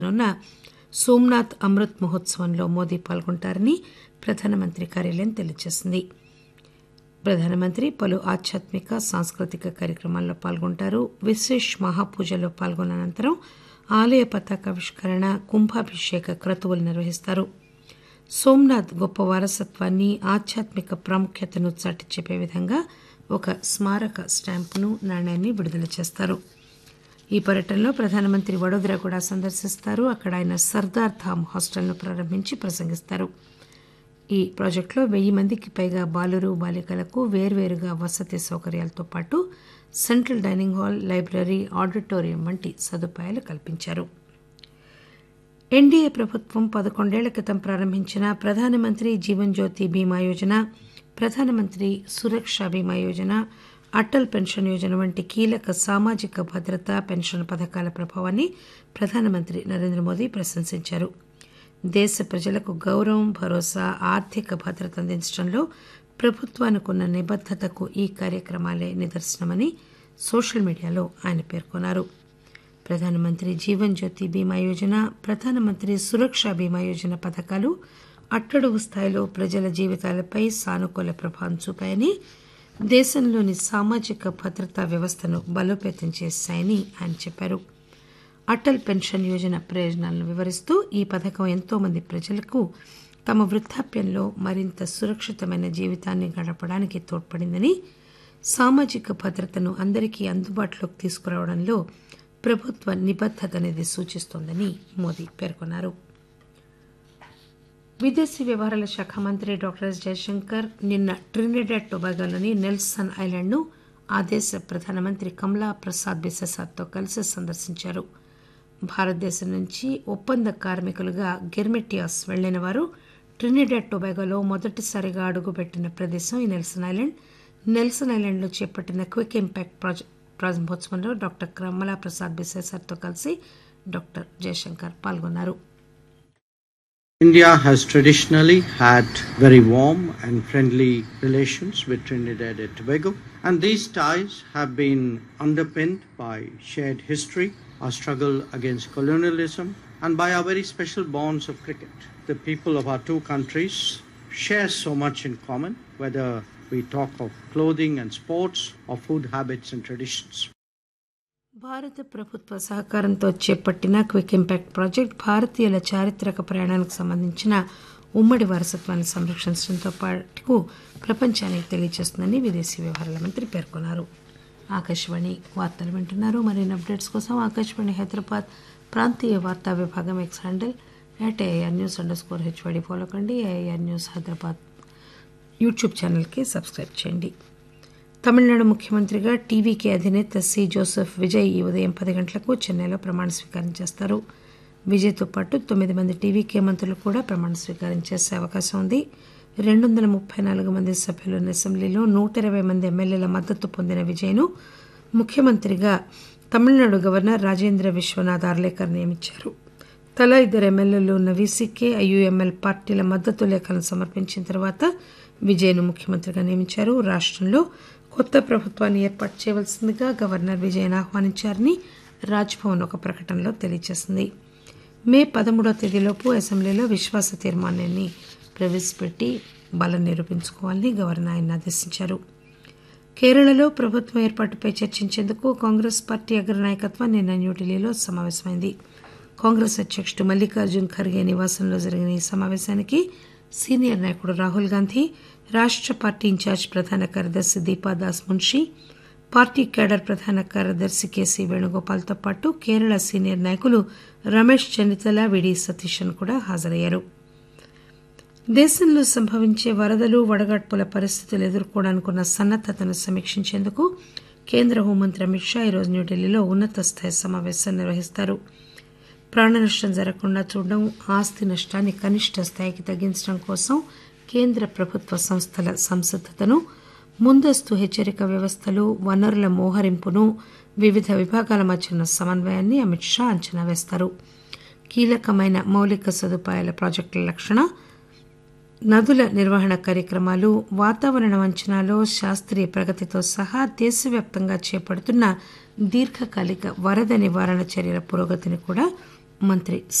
ఉన్న సోమ్నాథ్ అమృత్ మహోత్సవంలో మోదీ పాల్గొంటారని ప్రధానమంత్రి కార్యాలయం తెలియజేసింది ప్రధానమంత్రి పలు ఆధ్యాత్మిక సాంస్కృతిక కార్యక్రమాల్లో పాల్గొంటారు విశేష్ మహాపూజలో పాల్గొన్న అనంతరం ఆలయ పతాకావిష్కరణ కుంభాభిషేక క్రతువులు నిర్వహిస్తారు సోమ్నాథ్ గొప్ప వారసత్వాన్ని ఆధ్యాత్మిక ప్రాముఖ్యతను చాటి చెప్పే విధంగా ఒక స్మారక స్టాంపును నాణ్యాన్ని విడుదల చేస్తారు ఈ పర్యటనలో ప్రధానమంత్రి వడోదర కూడా సందర్శిస్తారు అక్కడ ఆయన సర్దార్ ధామ్ హాస్టల్ను ప్రారంభించి ప్రసంగిస్తారు ఈ ప్రాజెక్టులో వెయ్యి మందికి పైగా బాలురు బాలికలకు వేర్వేరుగా వసతి సౌకర్యాలతో పాటు central dining hall library auditorium వంటి సదుపాయాలు కల్పించారు ఎన్డీఏ ప్రభుత్వం పదకొండేళ్ల క్రితం ప్రారంభించిన ప్రధానమంత్రి జీవన్ జ్యోతి బీమా యోజన ప్రధానమంత్రి సురక్ష బీమా యోజన అటల్ పెన్షన్ యోజన వంటి కీలక సామాజిక భద్రత పెన్షన్ పథకాల ప్రభావాన్ని ప్రధానమంత్రి నరేంద్ర మోదీ ప్రశంసించారు దేశ ప్రజలకు గౌరవం భరోసా ఆర్థిక భద్రత అందించడంలో ప్రభుత్వానికున్న నిబద్దతకు ఈ కార్యక్రమాలే నిదర్శనమని సోషల్ మీడియాలో ఆయన పేర్కొన్నారు ప్రధానమంత్రి జీవన్ జ్యోతి బీమా యోజన ప్రధానమంత్రి సురక్ష బీమా యోజన పథకాలు అట్టడుగు స్థాయిలో ప్రజల జీవితాలపై సానుకూల ప్రభావం చూపాయని దేశంలోని సామాజిక భద్రతా వ్యవస్థను బలోపేతం చేశాయని ఆయన చెప్పారు అటల్ పెన్షన్ యోజన ప్రయోజనాలను వివరిస్తూ ఈ పథకం ఎంతో మంది ప్రజలకు తమ వృద్ధాప్యంలో మరింత సురక్షితమైన జీవితాన్ని గడపడానికి తోడ్పడిందని సామాజిక భద్రతను అందరికీ అందుబాటులోకి తీసుకురావడంలో ప్రభుత్వ నిబద్దత అనేది సూచిస్తోందని మోదీ పేర్కొన్నారు విదేశీ వ్యవహారాల శాఖ మంత్రి డాక్టర్ ఎస్ జయశంకర్ నిన్న ట్రినిడాడ్ టొబాగోలోని నెల్సన్ ఐలాండ్ను ఆ దేశ ప్రధానమంత్రి కమలా ప్రసాద్ బిసెసార్తో కలిసి సందర్శించారు భారతదేశం నుంచి ఒప్పంద కార్మికులుగా గెర్మెటియాస్ వెళ్లిన వారు ట్రినిడాడ్ టొబాగోలో మొదటిసారిగా అడుగుపెట్టిన ప్రదేశం ఈ నెల్సన్ ఐలాండ్ నెల్సన్ ఐలాండ్లో చేపట్టిన క్విక్ ఇంపాక్ట్ ప్రాజెక్ట్ ప్రారంభోత్సవంలో డాక్టర్ కమలా ప్రసాద్ బిసేసర్తో కలిసి డాక్టర్ జయశంకర్ పాల్గొన్నారు India has traditionally had very warm and friendly relations with Trinidad and Tobago, and these ties have been underpinned by shared history, our struggle against colonialism, and by our very special bonds of cricket. The people of our two countries share so much in common, whether we talk of clothing and sports or food habits and traditions. భారత ప్రభుత్వ సహకారంతో చేపట్టిన quick impact project భారతీయుల చారిత్రక ప్రయాణానికి సంబంధించిన ఉమ్మడి వారసత్వాన్ని సంరక్షించడంతో పాటు ప్రపంచానికి తెలియజేస్తుందని విదేశీ వ్యవహారాల మంత్రి పేర్కొన్నారు ఆకాశవాణి వార్తలు వింటున్నారు మరిన్ని అప్డేట్స్ కోసం ఆకాశవాణి హైదరాబాద్ ప్రాంతీయ వార్తా విభాగం X handle at AR news under score హెచ్వడి follow కండి ఏఆర్ న్యూస్ హైదరాబాద్ యూట్యూబ్ ఛానల్కి సబ్స్క్రైబ్ చేయండి తమిళనాడు ముఖ్యమంత్రిగా టీవీకే అధినేత సి జోసెఫ్ విజయ్ ఈ ఉదయం పది గంటలకు చెన్నైలో ప్రమాణ స్వీకారం చేస్తారు విజయ్తో పాటు తొమ్మిది మంది టీవీకే మంత్రులు కూడా ప్రమాణ స్వీకారం చేసే అవకాశం ఉంది రెండు వందల ముప్పై నాలుగు మంది సభ్యులున్న అసెంబ్లీలో నూట ఇరవై మంది ఎమ్మెల్యేల మద్దతు పొందిన విజయ్ను ముఖ్యమంత్రిగా తమిళనాడు గవర్నర్ రాజేంద్ర విశ్వనాథ్ ఆర్లేకర్ నియమించారు తలా ఇద్దరు ఎమ్మెల్యేలు ఉన్న వీసీకే ఐయుఎంఎల్ పార్టీల మద్దతు లేఖలను సమర్పించిన తర్వాత విజయ్ను ముఖ్యమంత్రిగా నియమించారు రాష్టంలో కొత్త ప్రభుత్వాన్ని ఏర్పాటు చేయవలసిందిగా గవర్నర్ విజయన్ ఆహ్వానించారని రాజ్భవన్ ఒక ప్రకటనలో తెలియజేసింది మే పదమూడవ తేదీలోపు అసెంబ్లీలో విశ్వాస తీర్మానాన్ని ప్రవేశపెట్టి బలం నిరూపించుకోవాలని గవర్నర్ ఆయన ఆదేశించారు కేరళలో ప్రభుత్వం ఏర్పాటుపై చర్చించేందుకు కాంగ్రెస్ పార్టీ అగ్రనాయకత్వం నిన్న న్యూఢిల్లీలో సమావేశమైంది కాంగ్రెస్ అధ్యక్షుడు మల్లికార్జున్ ఖర్గే నివాసంలో జరిగిన ఈ సమావేశానికి సీనియర్ నాయకుడు రాహుల్ గాంధీ రాష్ట్ర పార్టీ ఇన్ఛార్జ్ ప్రధాన కార్యదర్శి దీపాదాస్ మున్షి పార్టీ కేడర్ ప్రధాన కార్యదర్శి కేసీ వేణుగోపాల్తో పాటు కేరళ సీనియర్ నాయకులు రమేష్ చెన్నితల విడి సతీశన్ కూడా హాజరయ్యారు దేశంలో సంభవించే వరదలు వడగాడ్పుల పరిస్థితులు ఎదుర్కోవడానికున్న సన్నద్దతను సమీక్షించేందుకు కేంద్ర హోంమంత్రి అమిత్ షా ఈరోజు న్యూఢిల్లీలో ఉన్నత స్థాయి సమావేశం నిర్వహిస్తారు ప్రాణ నష్టం జరగకుండా చూడడం ఆస్తి నష్టాన్ని కనిష్ట స్థాయికి తగ్గించడం కోసం కేంద్ర ప్రభుత్వ సంస్థల సంసిద్దతను ముందస్తు హెచ్చరిక వ్యవస్థలు వనరుల మోహరింపును వివిధ విభాగాల మధ్య ఉన్న సమన్వయాన్ని అమిత్ షా అంచనా వేస్తారు కీలకమైన మౌలిక సదుపాయాల ప్రాజెక్టుల లక్షణ నదుల నిర్వహణ కార్యక్రమాలు వాతావరణ అంచనాలో శాస్త్రీయ ప్రగతితో సహా దేశవ్యాప్తంగా చేపడుతున్న దీర్ఘకాలిక వరద నివారణ చర్యల పురోగతిని కూడా మంత్రి